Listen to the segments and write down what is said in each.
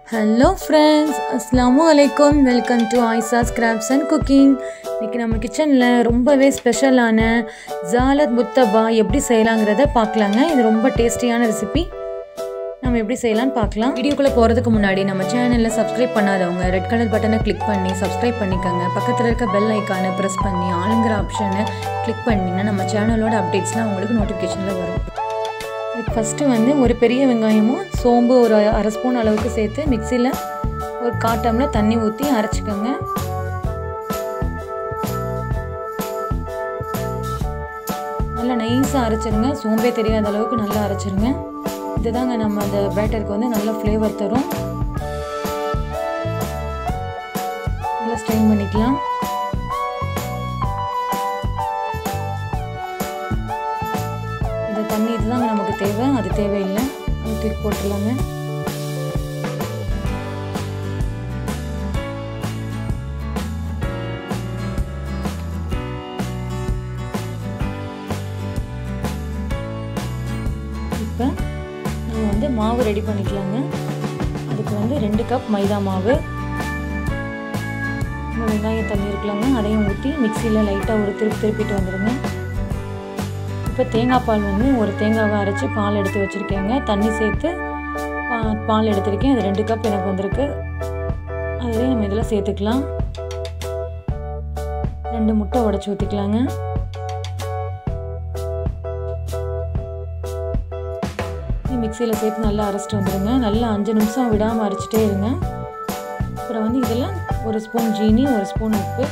hello friends அஸ்ஸலாமு அலைக்கும் welcome to ஐசாஸ் கிராப்ஸ் அண்ட் குக்கிங் இன்றைக்கி நம்ம கிச்சனில் ரொம்பவே ஸ்பெஷலான ஜாலத் முத்தபா எப்படி செய்யலாங்கிறத பார்க்கலாங்க இது ரொம்ப டேஸ்டியான ரெசிபி நம்ம எப்படி செய்யலாம்னு பார்க்கலாம் வீடியோக்குள்ளே போகிறதுக்கு முன்னாடி நம்ம சேனலில் சப்ஸ்கிரைப் பண்ணாதவங்க ரெட் கலர் பட்டனை கிளிக் பண்ணி சப்ஸ்கிரைப் பண்ணிக்கோங்க பக்கத்தில் இருக்க பெல் ஐக்கானை ப்ரெஸ் பண்ணி ஆளுங்கிற ஆப்ஷனை கிளிக் பண்ணிங்கன்னா நம்ம சேனலோட அப்டேட்ஸ்லாம் உங்களுக்கு நோட்டிஃபிகேஷனில் வரும் இதுக்கு ஃபஸ்ட்டு வந்து ஒரு பெரிய வெங்காயமும் சோம்பு ஒரு அரை ஸ்பூன் அளவுக்கு சேர்த்து மிக்சியில் ஒரு கால் டம்ளர் தண்ணி ஊற்றி அரைச்சிக்கோங்க நல்லா நைஸாக அரைச்சிருங்க சோம்பே தெரியாத அளவுக்கு நல்லா அரைச்சிருங்க இதுதாங்க நம்ம அந்த பேட்டருக்கு வந்து நல்ல ஃப்ளேவர் தரும் நல்லா ஸ்ட்ரெயின் பண்ணிக்கலாம் இந்த தண்ணி இதுதாங்க நமக்கு தேவை அது தேவையில்லை அது தூக்கி போட்டுடலாங்க இப்போ நம்ம வந்து மாவு ரெடி பண்ணிக்கலாங்க அதுக்கு வந்து ரெண்டு கப் மைதா மாவு வெங்காயம் தண்ணி இருக்கலாங்க அதையும் ஊற்றி மிக்சியில் லைட்டாக ஒரு திருப்பி திருப்பிட்டு வந்துடுங்க இப்போ தேங்காய் பால் வந்து ஒரு தேங்காவை அரைச்சி பால் எடுத்து வச்சுருக்கேங்க தண்ணி சேர்த்து பால் எடுத்திருக்கேன் அது ரெண்டு கப் எனக்கு வந்திருக்கு அதிலே நம்ம இதில் சேர்த்துக்கலாம் ரெண்டு முட்டை உடச்சி ஊற்றிக்கலாங்க மிக்சியில் சேர்த்து நல்லா அரைச்சிட்டு வந்துடுங்க நல்லா அஞ்சு நிமிஷம் விடாமல் அரைச்சிட்டே இருங்க அப்புறம் வந்து இதில் ஒரு ஸ்பூன் ஜீனி ஒரு ஸ்பூன் உப்பு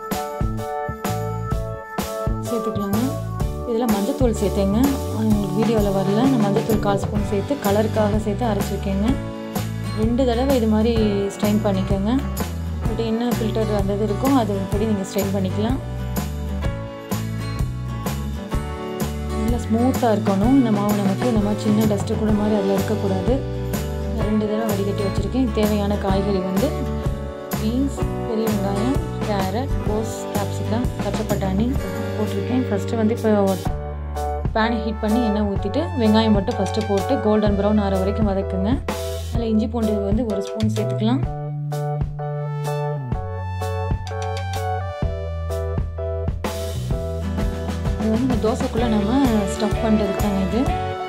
சேர்த்துக்கலாங்க இதில் மஞ்சத்தூள் சேர்த்தேங்க உங்களுக்கு வீடியோவில் வரல நான் மஞ்சத்தூள் கால் ஸ்பூன் சேர்த்து கலருக்காக சேர்த்து அரைச்சிருக்கேங்க ரெண்டு தடவை இது மாதிரி ஸ்ட்ரெயின் பண்ணிக்கோங்க பட் என்ன ஃபில்டர் அந்த இது இருக்கோ அது படி நீங்கள் ஸ்ட்ரெயின் பண்ணிக்கலாம் நல்லா ஸ்மூத்தாக இருக்கணும் இந்த மாவு நமக்கு இந்த மாதிரி சின்ன டஸ்ட்டு கூட மாதிரி அதில் இருக்கக்கூடாது ரெண்டு தடவை வடிகட்டி வச்சுருக்கேன் தேவையான காய்கறி வந்து பீன்ஸ் பெரிய வெங்காயம் கேரட் கோஸ் கேப்சிகம் பச்சை பட்டாணி போட்டிருக்கேன் ஃபஸ்ட்டு வந்து இப்போ பேனை ஹீட் பண்ணி எண்ணெய் ஊற்றிட்டு வெங்காயம் மட்டும் ஃபஸ்ட்டு போட்டு கோல்டன் ப்ரௌன் ஆற வரைக்கும் வதக்குங்க அதில் இஞ்சி பூண்டு வந்து ஒரு ஸ்பூன் சேர்த்துக்கலாம் இது வந்து இந்த தோசைக்குள்ளே நம்ம ஸ்டஃப் பண்ணுறதுக்கு தாங்க இது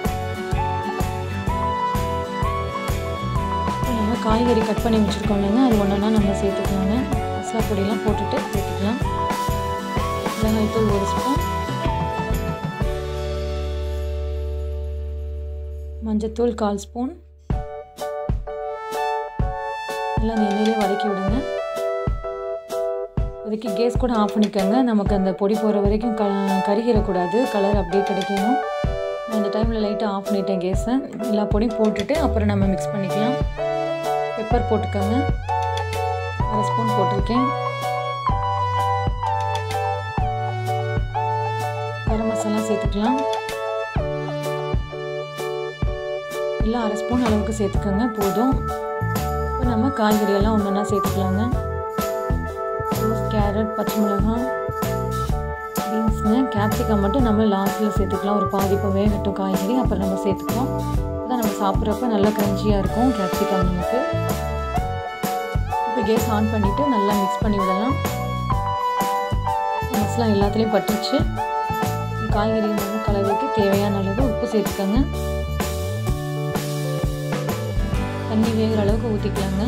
நம்ம காய்கறி கட் பண்ணி வச்சுருக்கோம் இல்லைங்க அது ஒன்றா நம்ம சேர்த்துக்கலாங்க மசாலா பொடியெல்லாம் போட்டுட்டு சேர்த்துக்கலாம் மிளகாய்த்தூள் ஒரு ஸ்பூன் மஞ்சத்தூள் கால் ஸ்பூன் எல்லாம் அந்த எண்ணெயிலே வதக்கி விடுங்க வதக்கி கேஸ் கூட ஆஃப் பண்ணிக்கோங்க நமக்கு அந்த பொடி போகிற வரைக்கும் க கருகிடக்கூடாது கலர் அப்படியே கிடைக்கணும் நான் இந்த டைமில் லைட்டாக ஆஃப் பண்ணிட்டேன் கேஸை எல்லா பொடியும் போட்டுட்டு அப்புறம் நம்ம மிக்ஸ் பண்ணிக்கலாம் பெப்பர் போட்டுக்கோங்க அரை ஸ்பூன் போட்டிருக்கேன் கரம் மசாலா சேர்த்துக்கலாம் எல்லாம் அரை ஸ்பூன் அளவுக்கு சேர்த்துக்கோங்க போதும் இப்போ நம்ம காய்கறியெல்லாம் ஒன்று ஒன்றா சேர்த்துக்கலாங்க கேரட் பச்சை மிளகாய் பீன்ஸுங்க கேப்சிகம் மட்டும் நம்ம லாஸ்ட்டில் சேர்த்துக்கலாம் ஒரு பாதி இப்போ வேகட்டும் காய்கறி அப்புறம் நம்ம சேர்த்துக்கலாம் அதான் நம்ம சாப்பிட்றப்ப நல்லா க்ரன்ச்சியாக இருக்கும் கேப்சிகம் நமக்கு இப்போ கேஸ் ஆன் பண்ணிவிட்டு நல்லா மிக்ஸ் பண்ணி விடலாம் மசாலா எல்லாத்துலேயும் பட்டுருச்சு காய்கறி வந்து கலவைக்கு தேவையான அளவு உப்பு சேர்த்துக்கோங்க தண்ணி வேகிற அளவுக்கு ஊற்றிக்கலாங்க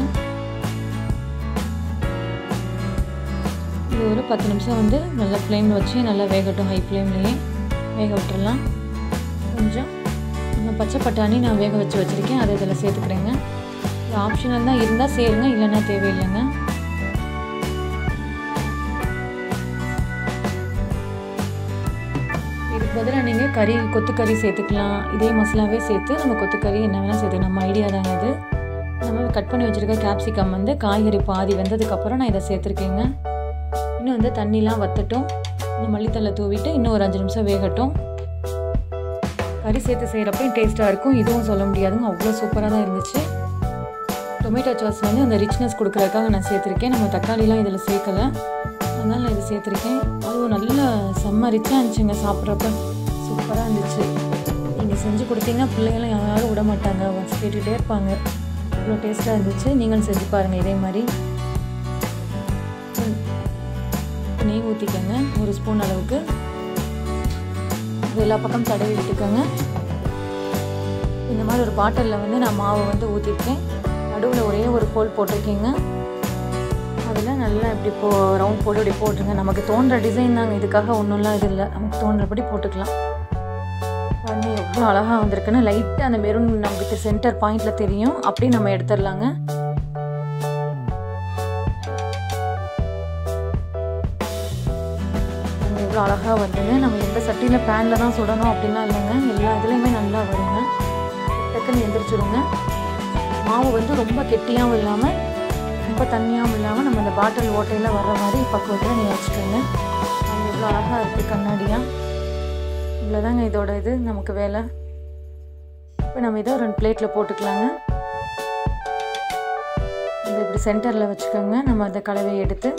இது ஒரு பத்து நிமிஷம் வந்து நல்லா ஃப்ளேமில் வச்சு நல்லா வேகட்டும் ஹை ஃப்ளேம்லேயே வேக விட்டுறலாம் கொஞ்சம் நம்ம பச்சை பட்டாணி நான் வேக வச்சு வச்சுருக்கேன் அதை இதில் சேர்த்துக்கிறேங்க இது ஆப்ஷனல் தான் இருந்தால் சேருங்க இல்லைன்னா தேவையில்லைங்க இதுக்கு பதிலாக நீங்கள் கறி கொத்துக்கறி சேர்த்துக்கலாம் இதே மசாலாவே சேர்த்து நம்ம கொத்துக்கறி என்ன வேணால் சேர்த்து நம்ம ஐடியா தாங்க இது நம்ம கட் பண்ணி வச்சுருக்க கேப்சிகம் வந்து காய்கறி பாதி வெந்ததுக்கப்புறம் நான் இதை சேர்த்துருக்கேங்க இன்னும் வந்து தண்ணிலாம் வத்தட்டும் இன்னும் மல்லித்தலை தூவிட்டு இன்னும் ஒரு அஞ்சு நிமிஷம் வேகட்டும் கறி சேர்த்து செய்கிறப்பையும் டேஸ்ட்டாக இருக்கும் இதுவும் சொல்ல முடியாதுங்க அவ்வளோ சூப்பராக தான் இருந்துச்சு டொமேட்டோ சாஸ் வந்து அந்த ரிச்னஸ் கொடுக்குறதுக்காக நான் சேர்த்துருக்கேன் நம்ம தக்காளிலாம் இதில் சேர்க்கலை அதனால் நான் இது சேர்த்துருக்கேன் அதுவும் நல்லா செம்ம ரிச்சாக இருந்துச்சுங்க சாப்பிட்றப்ப சூப்பராக இருந்துச்சு நீங்கள் செஞ்சு கொடுத்தீங்கன்னா பிள்ளைங்களாம் யாரும் விட மாட்டாங்க கேட்டுகிட்டே இருப்பாங்க இவ்வளோ டேஸ்ட்டாக இருந்துச்சு நீங்களும் செஞ்சு பாருங்கள் இதே மாதிரி நெய் ஊற்றிக்கோங்க ஒரு ஸ்பூன் அளவுக்கு இது எல்லா பக்கம் தடவி விட்டுக்கோங்க இந்த மாதிரி ஒரு பாட்டிலில் வந்து நான் மாவை வந்து ஊற்றிருக்கேன் நடுவில் ஒரே ஒரு கோல் போட்டிருக்கேங்க அதில் நல்லா இப்படி போ ரவுண்ட் போட்டு இப்படி போட்டுருங்க நமக்கு தோன்ற டிசைன் தாங்க இதுக்காக ஒன்றும்லாம் இது இல்லை நமக்கு தோன்றபடி போட்டுக்கலாம் பாருங்க எவ்வளோ அழகாக வந்திருக்குன்னு லைட்டாக அந்த மெரூன் நமக்கு சென்டர் பாயிண்டில் தெரியும் அப்படியே நம்ம எடுத்துடலாங்க எவ்வளோ அழகாக வருதுங்க நம்ம எந்த சட்டியில் பேனில் தான் சுடணும் அப்படின்லாம் இல்லைங்க எல்லா இதுலேயுமே நல்லா வருங்க டக்குன்னு எந்திரிச்சிருங்க மாவு வந்து ரொம்ப கெட்டியாகவும் இல்லாமல் ரொம்ப தண்ணியாகவும் இல்லாமல் நம்ம இந்த பாட்டில் ஓட்டையில் வர்ற மாதிரி பக்குவத்தில் நீங்கள் வச்சுக்கோங்க அது எவ்வளோ அழகாக இருக்குது கண்ணாடியாக இவ்வளோதாங்க இதோட இது நமக்கு வேலை இப்போ நம்ம இதை ரெண்டு பிளேட்டில் போட்டுக்கலாங்க இதை இப்படி சென்டரில் வச்சுக்கோங்க நம்ம அந்த கலவையை எடுத்து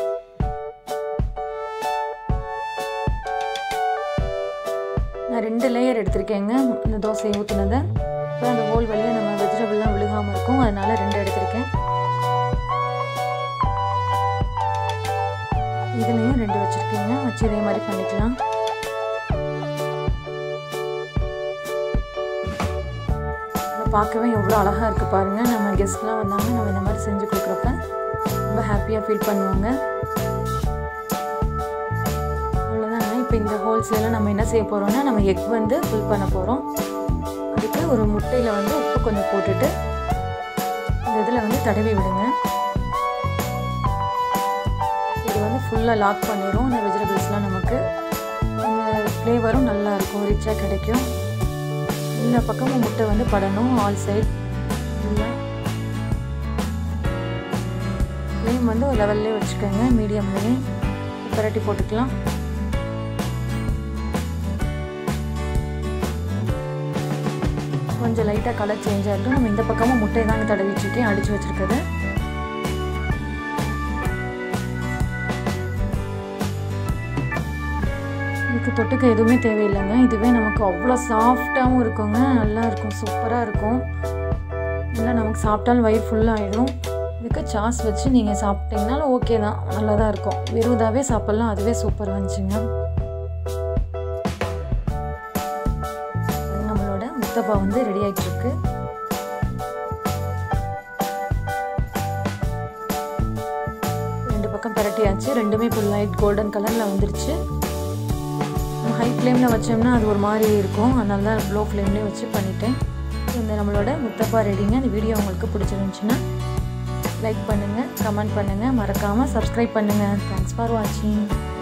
நான் ரெண்டு லேயர் எடுத்திருக்கேங்க இந்த தோசையை ஊற்றுனதை இப்போ அந்த ஹோல் வழியாக நம்ம வெஜிடபிள்லாம் விழுகாமல் இருக்கும் அதனால ரெண்டு எடுத்திருக்கேன் இதுலேயும் ரெண்டு வச்சுருக்கீங்க வச்சு இதே மாதிரி பண்ணிக்கலாம் பார்க்கவே எவ்வளோ அழகாக இருக்குது பாருங்கள் நம்ம கெஸ்ட்லாம் வந்தாங்க நம்ம இந்த மாதிரி செஞ்சு கொடுக்குறப்ப ரொம்ப ஹாப்பியாக ஃபீல் பண்ணுவாங்க அவ்வளோதாங்க இப்போ இந்த ஹோல்ஸில் நம்ம என்ன செய்ய போகிறோம்னா நம்ம எக் வந்து ஃபில் பண்ண போகிறோம் அதுக்கு ஒரு முட்டையில் வந்து உப்பு கொஞ்சம் போட்டுட்டு இந்த இதில் வந்து தடவி விடுங்க இது வந்து ஃபுல்லாக லாக் பண்ணிடும் இந்த வெஜிடபிள்ஸ்லாம் நமக்கு அந்த ஃப்ளேவரும் நல்லாயிருக்கும் ரிச்சாக கிடைக்கும் எல்லா பக்கமும் முட்டை வந்து படணும் ஆல் சைட் ஃபுல்லாக ஃப்ளேம் வந்து ஒரு லெவல்லே வச்சுக்கோங்க மீடியம்லேயே பரட்டி போட்டுக்கலாம் கொஞ்சம் லைட்டாக கலர் சேஞ்ச் ஆகிட்டும் நம்ம இந்த பக்கமும் முட்டையை தாங்க தடவி வச்சுருக்கேன் அடித்து வச்சுருக்குது இதுக்கு தொட்டுக்க எதுவுமே தேவையில்லைங்க இதுவே நமக்கு அவ்வளோ சாஃப்டாகவும் இருக்குங்க நல்லா இருக்கும் சூப்பராக இருக்கும் நல்லா நமக்கு சாப்பிட்டாலும் வயிறு ஃபுல்லாகிடும் இதுக்கு சாஸ் வச்சு நீங்கள் சாப்பிட்டீங்கனாலும் ஓகே தான் நல்லா தான் இருக்கும் வெறுதாவே சாப்பிட்லாம் அதுவே சூப்பர் வந்துச்சுங்க நம்மளோட முத்தப்பா வந்து ரெடி ஆகிட்டுருக்கு ரெண்டு பக்கம் பரட்டியாச்சு ரெண்டுமே இப்போ லைட் கோல்டன் கலரில் வந்துருச்சு ஹை ஃப்ளேமில் வச்சோம்னா அது ஒரு மாதிரி இருக்கும் அதனால தான் லோ ஃப்ளேம்லேயே வச்சு பண்ணிட்டேன் இந்த நம்மளோட முத்தப்பா ரெடிங்க இந்த வீடியோ உங்களுக்கு பிடிச்சிருந்துச்சுன்னா லைக் பண்ணுங்கள் கமெண்ட் பண்ணுங்கள் மறக்காமல் சப்ஸ்கிரைப் பண்ணுங்கள் தேங்க்ஸ் ஃபார் வாட்சிங்